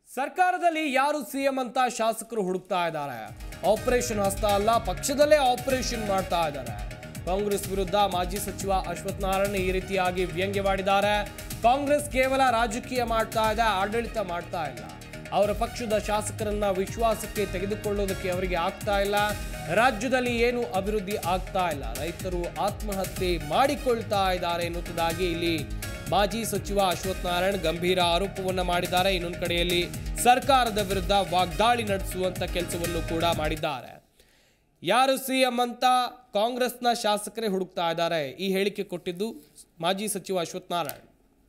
ಸರ್ಕಾರದಲ್ಲಿ ಯಾರು ಸಿಎಂ ಅಂತ ಶಾಸಕರು ಹುಡುಕ್ತಾ ಇದ್ದಾರೆ ಆಪರೇಷನ್ ಹಸ್ತ ಅಲ್ಲ ಪಕ್ಷದಲ್ಲೇ ಆಪರೇಷನ್ ಮಾಡ್ತಾ ಇದ್ದಾರೆ ಕಾಂಗ್ರೆಸ್ ವಿರುದ್ಧ ಮಾಜಿ ಸಚಿವ ಅಶ್ವಥ್ ನಾರಾಯಣ್ ಈ ರೀತಿಯಾಗಿ ವ್ಯಂಗ್ಯವಾಡಿದ್ದಾರೆ ಕಾಂಗ್ರೆಸ್ ಕೇವಲ ರಾಜಕೀಯ ಮಾಡ್ತಾ ಇದೆ ಆಡಳಿತ ಮಾಡ್ತಾ ಇಲ್ಲ ಅವರ ಪಕ್ಷದ ಶಾಸಕರನ್ನ ವಿಶ್ವಾಸಕ್ಕೆ ತೆಗೆದುಕೊಳ್ಳೋದಕ್ಕೆ ಅವರಿಗೆ ಆಗ್ತಾ ಇಲ್ಲ ರಾಜ್ಯದಲ್ಲಿ ಏನು ಅಭಿವೃದ್ಧಿ ಆಗ್ತಾ ಇಲ್ಲ ರೈತರು ಆತ್ಮಹತ್ಯೆ ಮಾಡಿಕೊಳ್ತಾ ಇದ್ದಾರೆ ಎನ್ನುವುದಾಗಿ ಇಲ್ಲಿ ಮಾಜಿ ಸಚಿವ ಅಶ್ವಥ್ ನಾರಾಯಣ್ ಗಂಭೀರ ಆರೋಪವನ್ನ ಮಾಡಿದ್ದಾರೆ ಇನ್ನೊಂದು ಕಡೆಯಲ್ಲಿ ಸರ್ಕಾರದ ವಿರುದ್ಧ ವಾಗ್ದಾಳಿ ನಡೆಸುವಂತ ಕೆಲಸವನ್ನು ಕೂಡ ಮಾಡಿದ್ದಾರೆ ಯಾರು ಸಿಎಂ ಅಂತ ಕಾಂಗ್ರೆಸ್ನ ಶಾಸಕರೇ ಹುಡುಕ್ತಾ ಇದ್ದಾರೆ ಈ ಹೇಳಿಕೆ ಕೊಟ್ಟಿದ್ದು ಮಾಜಿ ಸಚಿವ ಅಶ್ವಥ್ ನಾರಾಯಣ್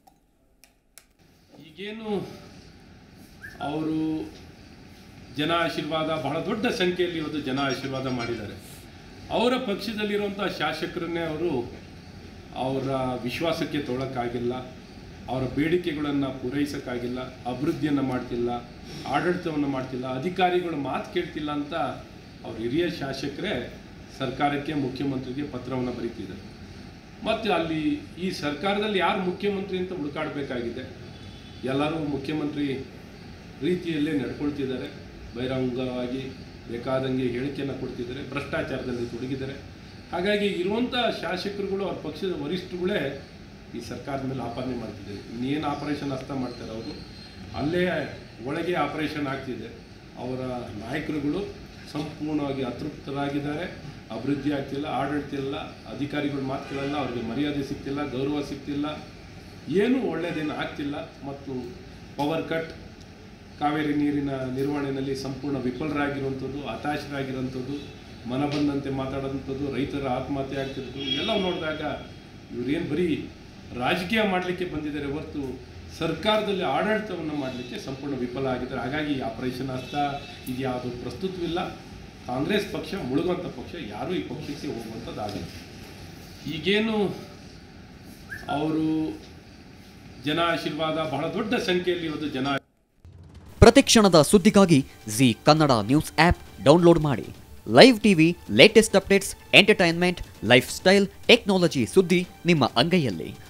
ಈಗೇನು ಅವರು ಜನ ಆಶೀರ್ವಾದ ಬಹಳ ದೊಡ್ಡ ಸಂಖ್ಯೆಯಲ್ಲಿ ಇವತ್ತು ಜನ ಆಶೀರ್ವಾದ ಮಾಡಿದ್ದಾರೆ ಅವರ ಪಕ್ಷದಲ್ಲಿರುವಂಥ ಶಾಸಕರನ್ನೇ ಅವರು ಅವರ ವಿಶ್ವಾಸಕ್ಕೆ ತೊಗೊಳಕ್ಕಾಗಿಲ್ಲ ಅವರ ಬೇಡಿಕೆಗಳನ್ನು ಪೂರೈಸೋಕ್ಕಾಗಿಲ್ಲ ಅಭಿವೃದ್ಧಿಯನ್ನು ಮಾಡ್ತಿಲ್ಲ ಆಡಳಿತವನ್ನು ಮಾಡ್ತಿಲ್ಲ ಅಧಿಕಾರಿಗಳು ಮಾತು ಕೇಳ್ತಿಲ್ಲ ಅಂತ ಅವ್ರ ಹಿರಿಯ ಶಾಸಕರೇ ಸರ್ಕಾರಕ್ಕೆ ಮುಖ್ಯಮಂತ್ರಿಗೆ ಪತ್ರವನ್ನು ಬರೀತಿದ್ದಾರೆ ಮತ್ತು ಅಲ್ಲಿ ಈ ಸರ್ಕಾರದಲ್ಲಿ ಯಾರು ಮುಖ್ಯಮಂತ್ರಿ ಅಂತ ಹುಡುಕಾಡಬೇಕಾಗಿದೆ ಎಲ್ಲರೂ ಮುಖ್ಯಮಂತ್ರಿ ರೀತಿಯಲ್ಲೇ ನಡ್ಕೊಳ್ತಿದ್ದಾರೆ ಬಹಿರಂಗವಾಗಿ ಬೇಕಾದಂಗೆ ಹೇಳಿಕೆಯನ್ನು ಕೊಡ್ತಿದ್ದಾರೆ ಭ್ರಷ್ಟಾಚಾರದಲ್ಲಿ ತೊಡಗಿದ್ದಾರೆ ಹಾಗಾಗಿ ಇರುವಂಥ ಶಾಸಕರುಗಳು ಅವ್ರ ಪಕ್ಷದ ವರಿಷ್ಠರುಗಳೇ ಈ ಸರ್ಕಾರದ ಮೇಲೆ ಆಪಾದನೆ ಮಾಡ್ತಿದ್ದಾರೆ ಇನ್ನೇನು ಆಪರೇಷನ್ ಹಸ್ತ ಮಾಡ್ತಾರೆ ಅವರು ಅಲ್ಲೇ ಒಳಗೆ ಆಪರೇಷನ್ ಆಗ್ತಿದೆ ಅವರ ನಾಯಕರುಗಳು ಸಂಪೂರ್ಣವಾಗಿ ಅತೃಪ್ತರಾಗಿದ್ದಾರೆ ಅಭಿವೃದ್ಧಿ ಆಗ್ತಿಲ್ಲ ಆಡಳಿತ ಇಲ್ಲ ಅಧಿಕಾರಿಗಳು ಮಾತುಗಳಲ್ಲ ಅವ್ರಿಗೆ ಮರ್ಯಾದೆ ಸಿಗ್ತಿಲ್ಲ ಗೌರವ ಸಿಗ್ತಿಲ್ಲ ಏನೂ ಒಳ್ಳೆಯದೇನು ಆಗ್ತಿಲ್ಲ ಮತ್ತು ಪವರ್ ಕಟ್ ಕಾವೇರಿ ನೀರಿನ ನಿರ್ವಹಣೆಯಲ್ಲಿ ಸಂಪೂರ್ಣ ವಿಫಲರಾಗಿರುವಂಥದ್ದು ಹತಾಶರಾಗಿರುವಂಥದ್ದು ಮನ ಬಂದಂತೆ ಮಾತಾಡೋಂಥದ್ದು ರೈತರ ಆತ್ಮಹತ್ಯೆ ಆಗ್ತಿರೋದು ಎಲ್ಲ ನೋಡಿದಾಗ ಇವರೇನು ಬರೀ ರಾಜಕೀಯ ಮಾಡಲಿಕ್ಕೆ ಬಂದಿದ್ದಾರೆ ಹೊರತು ಸರ್ಕಾರದಲ್ಲಿ ಆಡಳಿತವನ್ನು ಮಾಡಲಿಕ್ಕೆ ಸಂಪೂರ್ಣ ವಿಫಲ ಆಗಿದ್ದಾರೆ ಹಾಗಾಗಿ ಈ ಆಪರೇಷನ್ ಹಸ್ತ ಇದು ಯಾವುದು ಪ್ರಸ್ತುತವಿಲ್ಲ ಕಾಂಗ್ರೆಸ್ ಪಕ್ಷ ಮುಳುಗುವಂಥ ಪಕ್ಷ ಯಾರೂ ಈ ಪಕ್ಷಕ್ಕೆ ಹೋಗುವಂಥದ್ದಾಗಲ್ಲ ಈಗೇನು ಅವರು ಜನ ಆಶೀರ್ವಾದ ಬಹಳ ದೊಡ್ಡ ಸಂಖ್ಯೆಯಲ್ಲಿ ಇವತ್ತು ಜನ ಪ್ರತಿಕ್ಷಣದ ಸುದ್ದಿಗಾಗಿ Zee Kannada news app download ಮಾಡಿ live TV latest updates entertainment lifestyle technology ಸುದ್ದಿ ನಿಮ್ಮ ಅಂಗೈಯಲ್ಲಿ